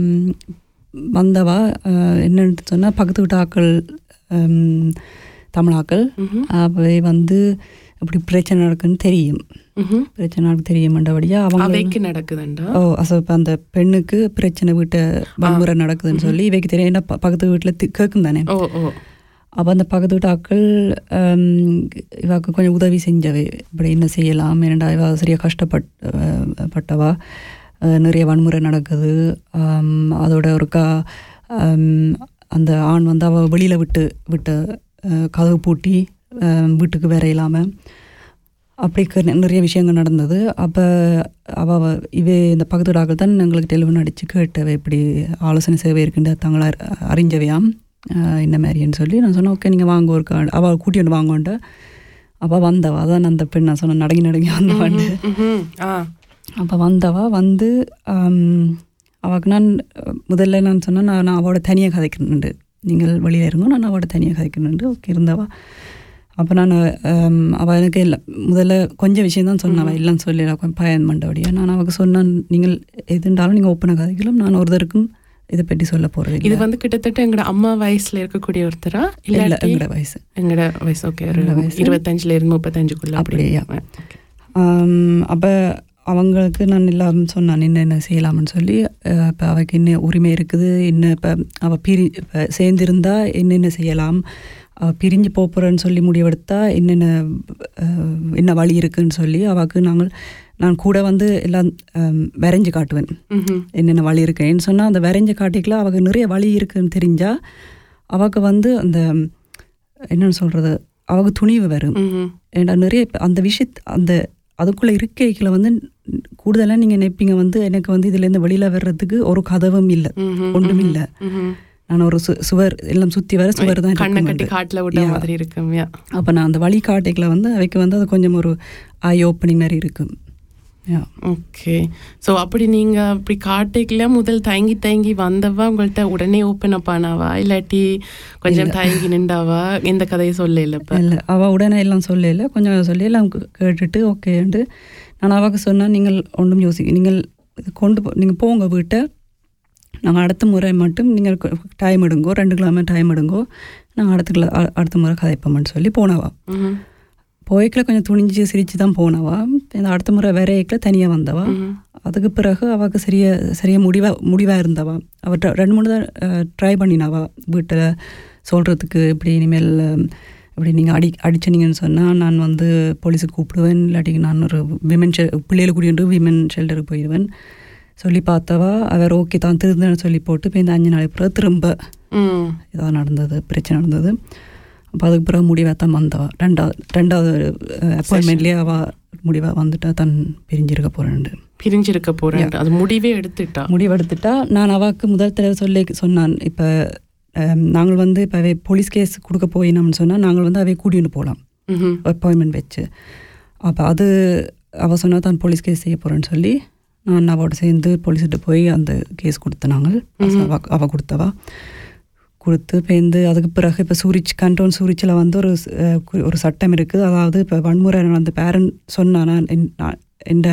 வந்தவா அஹ், என்னன்னு சொன்னால் பக்கத்து வீட்டு ஆக்கள் ஆம், தமிழாக்கள் அவை வந்து இப்படி பிரச்சனை நடக்குன்னு தெரியும் ம்ஹும். பிரச்சனை நடக்கு தெரியுமெண்டபடியா அவங்க அவைக்கு நடக்குதுண்டா ஓ அசோ இப்போ அந்த பெண்ணுக்கு பிரச்சனை வீட்டை வன்முறை நடக்குதுன்னு சொல்லி இவைக்கு தெரியும் ஏன்னா ப- பக்கத்து வீட்டில் கேட்கும் தானே ஓ ஓ அப்போ அந்த பக்கத்து வீட்டு ஆக்கள் ஆம், இவாக்கு கொஞ்சம் உதவி செஞ்சவை இப்படி என்ன செய்யலாம் ஏனண்டா இவ சரியாக கஷ்டப்பட் அஹ், பட்டவா அஹ், நிறைய வன்முறை நடக்குது ஆம், அதோட ஒருக்கா ஆம், அந்த ஆண் வந்து அவள் வெளியில் விட்டு விட்டு அஹ், கதவு பூட்டி அஹ், வீட்டுக்கு வேற இல்லாமல் அப்படி க- நிறைய விஷயங்கள் நடந்தது அப்போ அவ இவே இந்த பக்கத்து வீட்டு ஆக்கள் தான் எங்களுக்கு டெலிஃபோன் அடித்து கேட்டவை இப்படி ஆலோசனை சேவை இருக்குன்ற தங்களை அறி- அறிஞ்சவையாம் ஆஹ் இந்த மாதிரின்னு சொல்லி நான் சொன்னேன் ஓகே நீங்கள் வாங்க ஒரு கார்டு அவள் கூட்டிட்டு வாங்கோன்ட்டு அப்போ வந்தவா அதான் அந்த பெண் நான் சொன்னேன் நடங்கி நடங்கி வந்தவான்னு ம்ஹும். ஆ அப்போ வந்தவா வந்து ஆம், அவக்கு நான் அஹ், முதல்ல நான் சொன்னேன் நான் நான் அவளோட தனியாக கதைக்கிறேன்ண்டு நீங்கள் வெளியில் இருங்க நான் அவளோட தனியாக கதைக்கிறேன்ட்டு ஓகே இருந்தவா அப்போ நான் ஆம், அவள் எனக்கு இல்லை முதல்ல கொஞ்சம் விஷயம் தான் சொன்னவா இல்லைன்னு சொல்லி கொஞ்சம் பயன் பண்ணபடியா நான் அவக்கு சொன்னேன் நீங்கள் எதுண்டாலும் நீங்கள் ஓப்பனாக கதைக்கலாம் நான் ஒருத்தருக்கும் இதை பற்றி சொல்ல போகிறது இது இல்லை வந்து கிட்டத்தட்ட எங்களோட அம்மா வயசுல இருக்கக்கூடிய ஒருத்தரா இல்லை இல்லாட்டி எங்களோட வயசு எங்களோட வயசு ஓகே ஒரு எங்களோட வயசு. இருபத்தஞ்சுல இருந்து முப்பத்தஞ்சுக்குள்ள அப்படி அப்படியா? Okay. அப்போ அவங்களுக்கு நான் எல்லாம் சொன்னான் என்னென்ன செய்யலாம்னு சொல்லி இப்போ அவக்கு என்ன உரிமை இருக்குது என்ன இப்போ அவள் பிரி இப்போ சேர்ந்திருந்தா என்னென்ன செய்யலாம் அவள் பிரிஞ்சு போகிறேன்னு சொல்லி முடிவெடுத்தா என்னென்ன அஹ், என்ன வழி இருக்குன்னு சொல்லி அவக்கு நாங்கள் நான் கூட வந்து எல்லாம் அஹ், வரைஞ்சு காட்டுவேன் ம்ஹும். என்னென்ன வழி இருக்குன்னு சொன்னால் அந்த வரைஞ்ச காட்டிக்கல அவக்கு நிறைய வழி இருக்குன்னு தெரிஞ்சா அவக்கு வந்து அந்த என்னன்னு சொல்கிறது அவக்கு துணிவு வரும் ம்ஹும். ஏன்டா நிறைய இப்ப அந்த விஷயத் அந்த அதுக்குள்ளே இருக்கைகளை வந்து கூடுதலாக நீங்கள் நினைப்பீங்க வந்து எனக்கு வந்து இதுலேருந்து வெளியில் வர்றதுக்கு ஒரு கதவும் இல்லை ம்ஹும். ஒன்றும் இல்லை ம்ஹும். நான் ஒரு சு சுவர் எல்லாம் சுற்றி வர சுவர் தான் கண்ணை கட்டி இருக்கும் காட்டுல விட்ட Yeah. மாதிரி இருக்கும் யா அப்போ நான் அந்த வழிகாட்டைகளை வந்து அவைக்கு வந்து அது கொஞ்சம் ஒரு ஐ ஓப்பனிங் மாதிரி இருக்கும் யா ஓகே ஸோ அப்படி நீங்க அப்படி காட்டுக்குள்ள முதல் தயங்கி தயங்கி வந்தவா உங்கள்கிட்ட உடனே ஓப்பன் அப் ஆனாவா இல்லாட்டி கொஞ்சம் தயங்கி நின்றாவா எந்த கதையை சொல்ல இல்லப்ப இல்லை அவள் உடனே எல்லாம் சொல்லல கொஞ்சம் சொல்லி எல்லாம் கே- கேட்டுட்டு ஓகேண்டு நான் அவக்கு சொன்னேன் நீங்கள் ஒன்றும் யோசி நீங்கள் இது கொண்டு போ நீங்கள் போங்க வீட்டை நாங்கள் அடுத்த முறை மட்டும் நீங்கள் டைம் எடுங்கோ ரெண்டு கிலோமே டைம் எடுங்கோ நாங்கள் அடுத்த கிலோ அ- அடுத்த முறை கதைப்போம்னு சொல்லி போனவா ம்ஹும். போய்க்கில் கொஞ்சம் துணிஞ்சு சிரித்து தான் போனவா இந்த அடுத்த முறை வரைக்கில் தனியாக வந்தவா ம்ஹும். அதுக்கு பிறகு அவൾക്ക് சரிய சரியாக முடிவாக முடிவாக இருந்தவா அவ ரெண்டு மூணு தான் ட்ரை பண்ணினாவா வீட்டில் சொல்கிறதுக்கு இப்படி இனிமேல் அஹ், இப்படி நீங்கள் அடி அடிச்சினீங்கன்னு சொன்னால் நான் வந்து போலீஸுக்கு கூப்பிடுவேன் இல்லாட்டி நான் ஒரு விமன் ஷெல் பிள்ளைகளை கூட்டிகிட்டு விமன் ஷெல்டருக்கு போயிடுவேன் சொல்லி பார்த்தவா அவர் ஓகே தான் திருந்தன்னு சொல்லி போட்டு இப்போ இந்த அஞ்சு நாளைக்கு பிறகு திரும்ப ம். இதாக நடந்தது பிரச்சனை நடந்தது அப்போ அதுக்கு பிறகு முடிவாக தான் வந்தவா ரெண்டாவது ரெண்டாவது அப்பாயின்மெண்ட்லேயே அவள் முடிவாக வந்துட்டா தன் பிரிஞ்சிருக்க போகிறேன்ட்டு பிரிஞ்சிருக்க போறேன் அது முடிவே எடுத்துட்டா முடிவெடுத்துட்டா நான் அவாக்கு முதல் தடவை சொல்லி சொன்னான் இப்போ நாங்கள் வந்து இப்போ அவை போலீஸ் கேஸ் கொடுக்க போயினோம்னு சொன்னால் நாங்கள் வந்து அவை கூட்டிகிட்டு போகலாம் ம்ஹும். அப்பாயின்மெண்ட் வச்சு அப்போ அது அவள் சொன்னா தான் போலீஸ் கேஸ் செய்ய போகிறேன்னு சொல்லி நான் அவளோட சேர்ந்து போலீஸ்கிட்ட போய் அந்த கேஸ் கொடுத்த நாங்கள் அவ அவள் கொடுத்தவா கொடுத்து பேருந்து அதுக்கு பிறகு இப்போ சூரிச் கண்டோன் சூரிச்சில் வந்து ஒரு ஸ்- அஹ் கு- ஒரு சட்டம் இருக்குது அதாவது இப்போ வன்முறை நடந்த பேரண்ட் சொன்னானா எந்த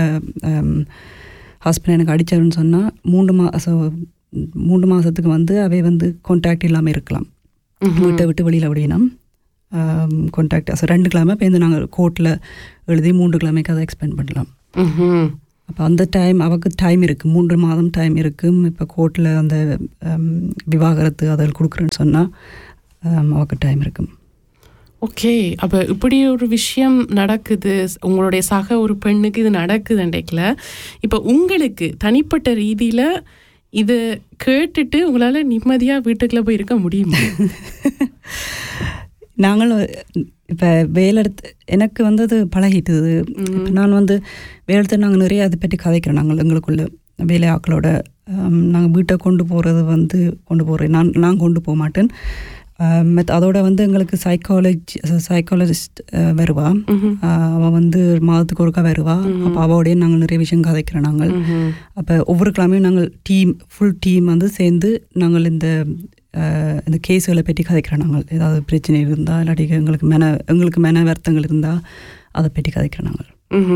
ஹஸ்பண்ட் எனக்கு அடிச்சாருன்னு சொன்னால் மூன்று மாதம் மூன்று மாதத்துக்கு வந்து அவை வந்து கான்டாக்ட் இல்லாமல் இருக்கலாம் ம்ஹும். வீட்டை விட்டு வெளியில் விடினோம் கான்டாக்ட் அசோ ரெண்டு கிழமை பேருந்து நாங்கள் கோர்ட்டில் எழுதி மூன்று கிழமைக்கு அதை எக்ஸ்பெண்ட் பண்ணலாம் ம்ஹும். அப்போ அந்த டைம் அவருக்கு டைம் இருக்குது மூன்று மாதம் டைம் இருக்கும் இப்போ கோர்ட்டில் அந்த ஹம், விவாகரத்து அதில் கொடுக்குறேன்னு சொன்னால் அவருக்கு டைம் இருக்கும் ஓகே அப்ப இப்படி ஒரு விஷயம் நடக்குது உங்களுடைய சக ஒரு பெண்ணுக்கு இது நடக்குதுன்றேக்கல இப்ப உங்களுக்கு தனிப்பட்ட ரீதியில இது கேட்டுட்டு உங்களால நிம்மதியா வீட்டுக்குள்ள போய் இருக்க முடியுமா நாங்களும் இப்போ வேலை எடுத்து எனக்கு வந்து அது பழகிட்டுது இப்போ நான் வந்து வேலை எடுத்து நாங்கள் நிறைய அதை பற்றி கதைக்கிறோம் நாங்கள் எங்களுக்குள்ள வேலை ஆக்களோட நாங்கள் வீட்டை கொண்டு போகிறது வந்து கொண்டு போகிறேன் நான் நான் கொண்டு போக மாட்டேன் மெத் அதோட வந்து எங்களுக்கு சைக்காலஜி சைக்காலஜிஸ்ட் வருவா ம்ஹும். அவள் வந்து மாதத்துக்கு ஒருக்கா வருவா அப்போ அவளோடய நாங்கள் நிறைய விஷயம் கதைக்கிறோம் நாங்கள் ம்ஹும். அப்போ ஒவ்வொரு கிழமையும் நாங்கள் டீம் ஃபுல் டீம் வந்து சேர்ந்து நாங்கள் இந்த அஹ், இந்த கேஸுகளை பற்றி கதைக்கிறோம் நாங்கள் ஏதாவது பிரச்சனை இருந்தால் இல்லாட்டி எங்களுக்கு மென எங்களுக்கு மென வருத்தங்கள் இருந்தால் அதை பற்றி கதைக்கிறோம் நாங்கள்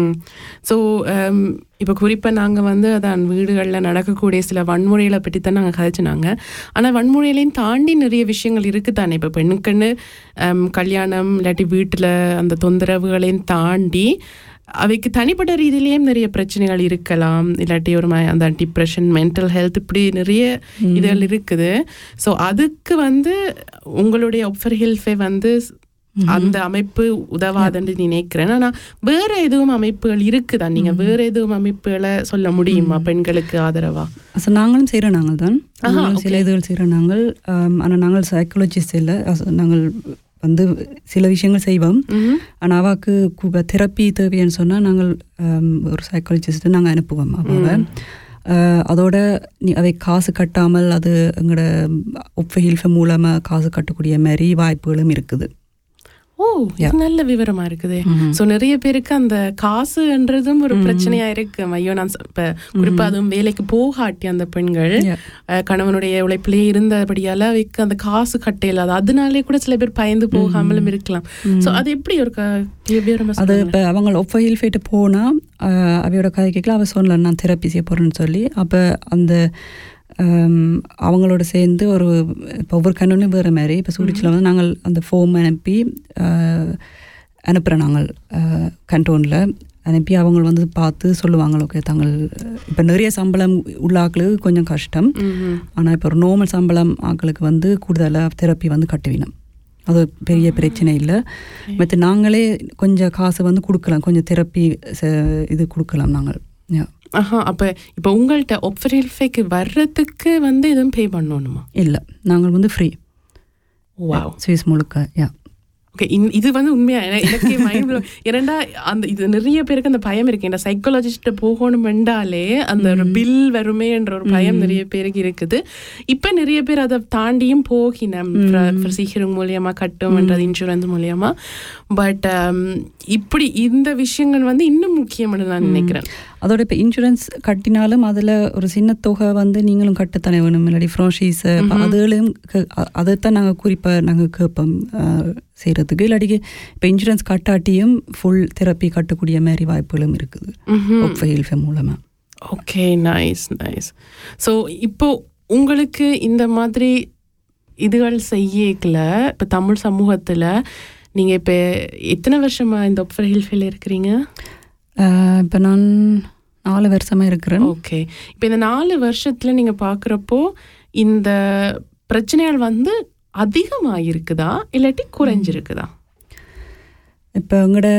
ஸோ இப்போ குறிப்பாக நாங்கள் வந்து அதான் வீடுகளில் நடக்கக்கூடிய சில வன்முறைகளை பற்றி தான் நாங்கள் கதைச்சினாங்க ஆனால் வன்முறைகளையும் தாண்டி நிறைய விஷயங்கள் இருக்குதானே இப்போ பெண்ணுக்குன்னு ஹம், கல்யாணம் இல்லாட்டி வீட்டில் அந்த தொந்தரவுகளையும் தாண்டி அவைக்கு தனிப்பட்ட ரீதியிலேயும் நிறைய பிரச்சனைகள் இருக்கலாம் இல்லாட்டி ஒரு ம- அந்த டிப்ரெஷன் மென்டல் ஹெல்த் இப்படி நிறைய இதுகள் இருக்குது ஸோ அதுக்கு வந்து உங்களுடைய ஒப்ஃபர் ஹெல்ஃபே வந்து அந்த அமைப்பு உதவாதுன்னு நினைக்கிறேன் ஆனா வேற எதுவும் அமைப்புகள் இருக்குதா நீங்க வேற எதுவும் அமைப்புகளை சொல்ல முடியுமா பெண்களுக்கு ஆதரவா ஸோ நாங்களும் செய்கிறோம் நாங்கள் தான் நாங்களும் சில இதுகள் செய்கிறோம் நாங்கள் ஆனால் நாங்கள் சைக்காலஜிஸ்ட் இல்லை அச- நாங்கள் வந்து சில விஷயங்கள் செய்வோம் ம்ஹும். ஆனால் அவாக்கு தெரப்பி தேவைன்னு சொன்னால் நாங்கள் ஆம், ஒரு சைக்காலஜிஸ்ட்டு நாங்கள் அனுப்புவோம் அவாவை அஹ், அதோட நீ அவை காசு கட்டாமல் அது எங்களோட ஒப்ப ஹில்ஃப மூலமாக காசு கட்டக்கூடிய மாதிரி வாய்ப்புகளும் இருக்குது ஓ இது நல்ல விவரமா இருக்குது சோ நிறைய பேருக்கு அந்த காசுன்றதும் ஒரு பிரச்சனையா இருக்கு ஐயோ நான் சொ- இப்ப குறிப்பா அதுவும் வேலைக்கு போகாட்டி அந்த பெண்கள் Yeah. அஹ், கணவனுடைய உழைப்பிலே இருந்தபடியால அவைக்கு அந்த காசு கட்டையில அது அதனாலே கூட சில பேர் பயந்து போகாமலும் இருக்கலாம் சோ அது எப்படி ஒரு க- விவரமா அது சொல்லுங்க இப்போ அவங்க ஒப்ப ஹில்ஃபைட்டு போனால் அவையோட கதை கேட்கல அவள் சொல்லல நான் தெரப்பி செய்ய போகிறேன்னு சொல்லி அப்போ அந்த ஆம், அவங்களோட சேர்ந்து ஒரு இப்போ ஒவ்வொரு கண்ணனும் வேறு மாதிரி இப்போ சூரிச்சில் வந்து நாங்கள் அந்த ஃபோம் அனுப்பி அனுப்புகிறோம் நாங்கள் கண்டோனில் அனுப்பி அவங்க வந்து பார்த்து சொல்லுவாங்க ஓகே தாங்கள் இப்போ நிறைய சம்பளம் உள்ள ஆட்களுக்கு கொஞ்சம் கஷ்டம் ம்ஹும். ஆனால் இப்போ ஒரு நார்மல் சம்பளம் ஆட்களுக்கு வந்து கூடுதலாக தெரப்பி வந்து கட்டுவினோம் அது பெரிய பிரச்சனை இல்லை மற்ற நாங்களே கொஞ்சம் காசு வந்து கொடுக்கலாம் கொஞ்சம் தெரப்பி இது கொடுக்கலாம் நாங்கள் Yeah. ஆஹா அப்ப இப்ப உங்கள்ட்ட ஒப்ஃபரில்ஃபைக்கு வர்றதுக்கு வந்து எதுவும் பே பண்ணணுமா இல்லை நாங்கள் வந்து ஃப்ரீ வாவ் சுவிஸ் முழுக்க யா ஓகே இது வந்து உண்மையா என- எனக்கு மைண்ட் இரண்டா அந்த இது நிறைய பேருக்கு அந்த பயம் இருக்கு இந்த சைக்காலஜிஸ்ட போகணும் என்றாலே அந்த ஒரு பில் வருமே என்ற ஒரு பயம் நிறைய பேருக்கு இருக்குது இப்ப நிறைய பேர் அதை தாண்டியும் போகினம் சீக்கிரம் மூலியமா கட்டும்ன்றது இன்சூரன்ஸ் மூலியமா பட் இப்படி இந்த விஷயங்கள் வந்து இன்னும் முக்கியம்னு நான் நினைக்கிறேன் அதோட இப்போ இன்சூரன்ஸ் கட்டினாலும் அதில் ஒரு சின்ன தொகை வந்து நீங்களும் கட்டத்தானே வேணும் இல்லாட்டி ஃப்ரோஷீஸை அதுகளையும் கே- அ- அதைத்தான் நாங்கள் குறிப்பாக நாங்கள் கேட்போம் செய்கிறதுக்கு இல்லாட்டி இப்போ இன்சூரன்ஸ் கட்டாட்டியும் ஃபுல் தெரப்பி கட்டக்கூடிய மாதிரி வாய்ப்புகளும் இருக்குது ஒப்ஃபெயில்ஃபே மூலமாக ஓகே நைஸ் நைஸ் ஸோ இப்போ உங்களுக்கு இந்த மாதிரி இதுகள் செய்யக்கல இப்போ தமிழ் சமூகத்தில் நீங்கள் இப்போ எத்தனை வருஷமா இந்த ஒப்பர் ஹில்ஃபில் இருக்கிறீங்க இப்போ நான் நாலு வருஷமாக இருக்கிறேன் ஓகே இப்போ இந்த நாலு வருஷத்தில் நீங்கள் பார்க்குறப்போ இந்த பிரச்சனைகள் வந்து அதிகமாக இருக்குதா இல்லாட்டி குறைஞ்சிருக்குதா இப்போ எங்களோட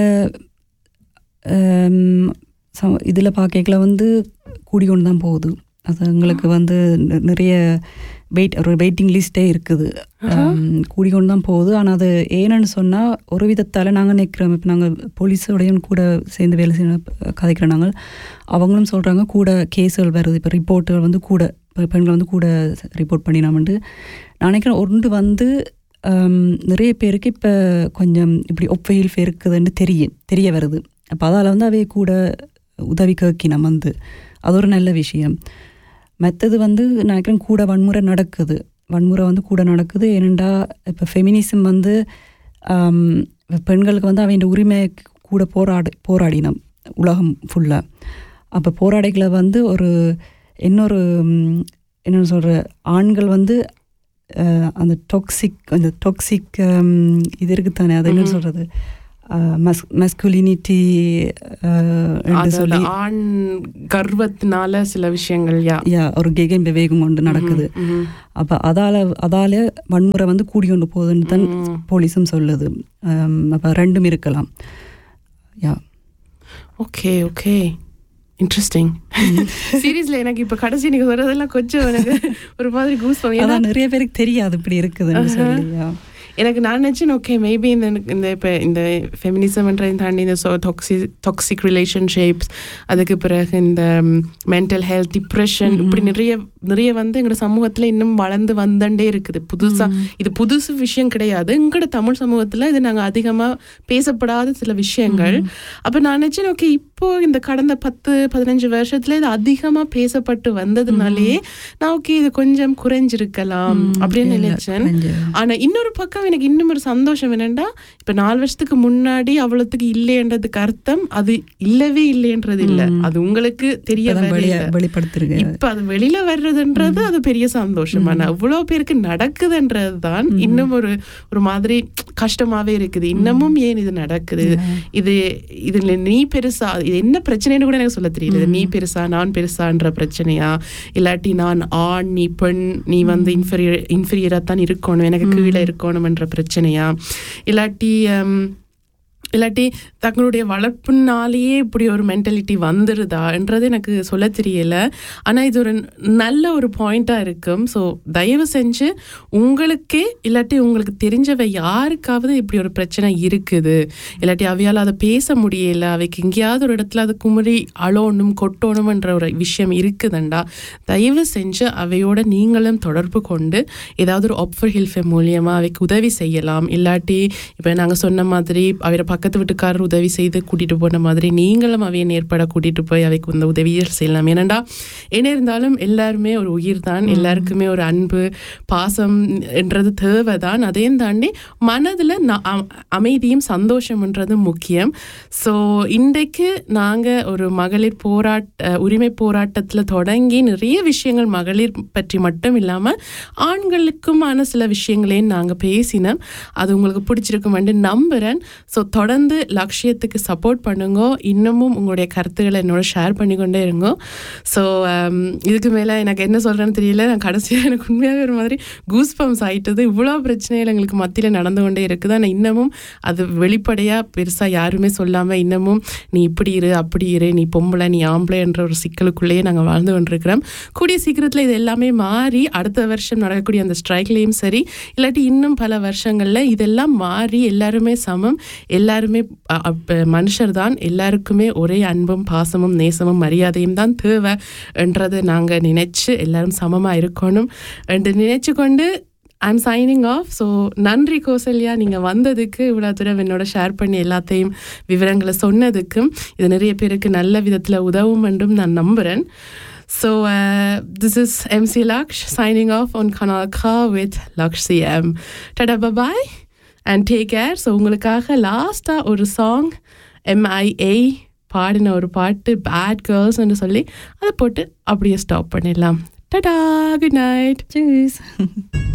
இதில் பார்க்கல வந்து கூடிக்கொண்டு தான் போகுது அது எங்களுக்கு வந்து நி- நிறைய வெயிட் ஒரு வெயிட்டிங் லிஸ்ட்டே இருக்குது ஆம், கூடிக்கொண்டு தான் போகுது ஆனால் அது ஏன்னு சொன்னால் ஒரு விதத்தால் நாங்கள் நிற்கிறோம் இப்போ நாங்கள் போலீஸோடையும் கூட சேர்ந்து வேலை செய்ய கதைக்கிற நாங்கள் அவங்களும் சொல்கிறாங்க கூட கேஸுகள் வருது இப்போ ரிப்போர்ட்டுகள் வந்து கூட இப்போ பெண்கள் வந்து கூட ரிப்போர்ட் பண்ணினாமன்ட்டு நான் நினைக்கிறேன் ஒன்று வந்து ஆம், நிறைய பேருக்கு இப்போ கொஞ்சம் இப்படி ஒப்பையில் இருக்குதுன்னு தெரியும் தெரிய வருது அப்போ அதால் வந்து அவைய கூட உதவி கேட்கினம் வந்து அது ஒரு நல்ல விஷயம் மற்றது வந்து நான் நினைக்கிறேன் கூட வன்முறை நடக்குது வன்முறை வந்து கூட நடக்குது ஏனெண்டா இப்போ ஃபெமினிசம் வந்து ஆம், பெண்களுக்கு வந்து அவங்க உரிமை கூட போராடி போராடினோம் உலகம் ஃபுல்லாக அப்போ போராடிகளை வந்து ஒரு இன்னொரு ம், என்ன சொல்கிற ஆண்கள் வந்து அஹ், அந்த டாக்ஸிக் அந்த டாக்ஸிக் இது இருக்குத்தானே அது என்ன சொல்கிறது மஸ் மஸ்குலினிட்டி என்று அதோட சொல்லி ஆண் கர்வத்தினால சில விஷயங்கள் யா யா ஒரு கெகன் விவேகம் கொண்டு நடக்குது ம்ஹும். அப்போ அதால அதால வன்முறை வந்து கூடி கொண்டு போகுதுன்னு தான் போலீஸும் சொல்லுது அப்போ ரெண்டும் இருக்கலாம் யா ஓகே ஓகே இன்ட்ரெஸ்டிங் சீரியஸ்ல எனக்கு இப்ப கடைசி நீங்க சொல்றதெல்லாம் கொஞ்சம் எனக்கு ஒரு மாதிரி கூஸ் அதான் நிறைய பேருக்கு தெரியாது இப்படி இருக்குதுன்னு சொல்லி யா எனக்கு நான் நினச்சேன் ஓகே மேபி இந்த இந்த இப்போ இந்த ஃபெமினிசம்ன்றதையும் தாண்டி இந்த ஸோ டாக்ஸி டாக்ஸிக் ரிலேஷன்ஷிப்ஸ் அதுக்கு பிறகு இந்த மென்டல் ஹெல்த் டிப்ரெஷன் இப்படி நிறைய நிறைய வந்து எங்களோட சமூகத்தில் இன்னும் வளர்ந்து வந்தண்டே இருக்குது புதுசாக இது புதுசு விஷயம் கிடையாது எங்களோட தமிழ் சமூகத்தில் இது நாங்கள் அதிகமாக பேசப்படாத சில விஷயங்கள் அப்போ நான் நினச்சேன் ஓகே இப்போ இந்த கடந்த பத்து பதினஞ்சு வருஷத்துல இது அதிகமாக பேசப்பட்டு வந்ததுனாலே நான் ஓகே இது கொஞ்சம் குறைஞ்சிருக்கலாம் அப்படின்னு நினைச்சேன் ஆனா இன்னொரு பக்கம் எனக்கு இன்னும் ஒரு சந்தோஷம் என்னன்னா இப்ப நாலு வருஷத்துக்கு முன்னாடி அவ்வளவுக்கு இல்லைன்றதுக்கு அர்த்தம் அது இல்லவே இல்லைன்றது இல்ல அது உங்களுக்கு தெரிய இப்பதான் வரல. வெளிய வெளிப்படுத்திருக்கு இப்ப அது வெளியில வர்றதுன்றது அது பெரிய சந்தோஷம் ஆனா இவ்வளவு பேருக்கு நடக்குதுன்றது தான் இன்னும் ஒரு ஒரு மாதிரி கஷ்டமாவே இருக்குது இன்னமும் ஏன் இது நடக்குது இது இதுல நீ பெருசா இது என்ன பிரச்சனைன்னு கூட எனக்கு சொல்ல தெரியல இது நீ பெருசா நான் பெருசான்ற பிரச்சனையா இல்லாட்டி நான் ஆண் நீ பெண் நீ வந்து இன்ஃபீரியர் இன்ஃபீரியரா தான் இருக்கணும் எனக்கு கீழே இருக்கணும்ன்ற பிரச்சனையா இல்லாட்டி ஹம், இல்லாட்டி தங்களுடைய வளர்ப்புனாலேயே இப்படி ஒரு மென்டாலிட்டி வந்துருதான்றது எனக்கு சொல்ல தெரியல ஆனால் இது ஒரு நல்ல ஒரு பாயிண்ட்டாக இருக்கும் ஸோ தயவு செஞ்சு உங்களுக்கே இல்லாட்டி உங்களுக்கு தெரிஞ்சவ யாருக்காவது இப்படி ஒரு பிரச்சனை இருக்குது இல்லாட்டி அவையால் அதை பேச முடியல அவைக்கு எங்கேயாவது ஒரு இடத்துல அது குமரி அழணும் கொட்டணும்ன்ற ஒரு விஷயம் இருக்குதுண்டா தயவு செஞ்சு அவையோட நீங்களும் தொடர்பு கொண்டு ஏதாவது ஒரு ஆப்ஃபர் ஹில்ஃபே மூலியமாக அவைக்கு உதவி செய்யலாம் இல்லாட்டி இப்போ நாங்கள் சொன்ன மாதிரி அவரை பக்கத்து வீட்டுக்காரர் உதவி செய்து கூட்டிட்டு போன மாதிரி நீங்களும் அவையை நேர்பட கூட்டிட்டு போய் அவைக்கு இந்த உதவிகள் செய்யலாம் ஏனண்டா என்ன இருந்தாலும் எல்லாருமே ஒரு உயிர் தான் எல்லாருக்குமே ஒரு அன்பு பாசம் என்றது தேவைதான் அதையும் தாண்டி மனதில் அமைதியும் சந்தோஷம்ன்றது முக்கியம் ஸோ இன்றைக்கு நாங்கள் ஒரு மகளிர் போராட்ட உரிமை போராட்டத்தில் தொடங்கி நிறைய விஷயங்கள் மகளிர் பற்றி மட்டும் இல்லாமல் ஆண்களுக்குமான சில விஷயங்களையும் நாங்கள் பேசினோம் அது உங்களுக்கு பிடிச்சிருக்குமென்று நம்புகிறேன் ஸோ தொடர்ந்து லட்சியத்துக்கு சப்போர்ட் பண்ணுங்க இன்னமும் உங்களுடைய கருத்துக்களை என்னோட ஷேர் பண்ணிக்கொண்டே இருங்க ஸோ இதுக்கு மேலே எனக்கு என்ன சொல்கிறேன்னு தெரியல நான் கடைசியாக எனக்கு உண்மையாகவே ஒரு மாதிரி கூஸ் பம்ஸ் ஆயிட்டது இவ்வளோ பிரச்சனைகள் எங்களுக்கு மத்தியில் நடந்து கொண்டே இருக்குது ஆனால் இன்னமும் அது வெளிப்படையாக பெருசாக யாருமே சொல்லாமல் இன்னமும் நீ இப்படி இரு அப்படி இரு நீ பொம்பளை நீ ஆம்பளை என்ற ஒரு சிக்கலுக்குள்ளேயே நாங்கள் வாழ்ந்து கொண்டிருக்கிறோம் கூடிய சீக்கிரத்தில் இது எல்லாமே மாறி அடுத்த வருஷம் நடக்கக்கூடிய அந்த ஸ்ட்ரைக்லேயும் சரி இல்லாட்டி இன்னும் பல வருஷங்களில் இதெல்லாம் மாறி எல்லாருமே சமம் எல்லாருமே அ- அப்ப மனுஷர் தான் எல்லாருக்குமே ஒரே அன்பும் பாசமும் நேசமும் மரியாதையும் தான் தேவை என்றதை நாங்கள் நினைச்சு எல்லாரும் சமமாக இருக்கணும் என்று நினைச்சு கொண்டு ஐம் சைனிங் ஆஃப் ஸோ நன்றி கோசல்யா நீங்கள் வந்ததுக்கு இவ்வளோ தூரம் என்னோட ஷேர் பண்ணி எல்லாத்தையும் விவரங்களை சொன்னதுக்கும் இது நிறைய பேருக்கு நல்ல விதத்தில் உதவும் என்றும் நான் நம்புகிறேன் so this is MC Laksh signing off one கனாக்கா with Laksh CM tata bye bye and take care so உங்களுக்காக லாஸ்ட்டாக ஒரு சாங் எம்ஐஏ பாடின ஒரு பாட்டு பேட் கேர்ள்ஸ்ன்னு சொல்லி அதை போட்டு அப்படியே ஸ்டாப் பண்ணிடலாம் டடா குட் நைட் Tschüss.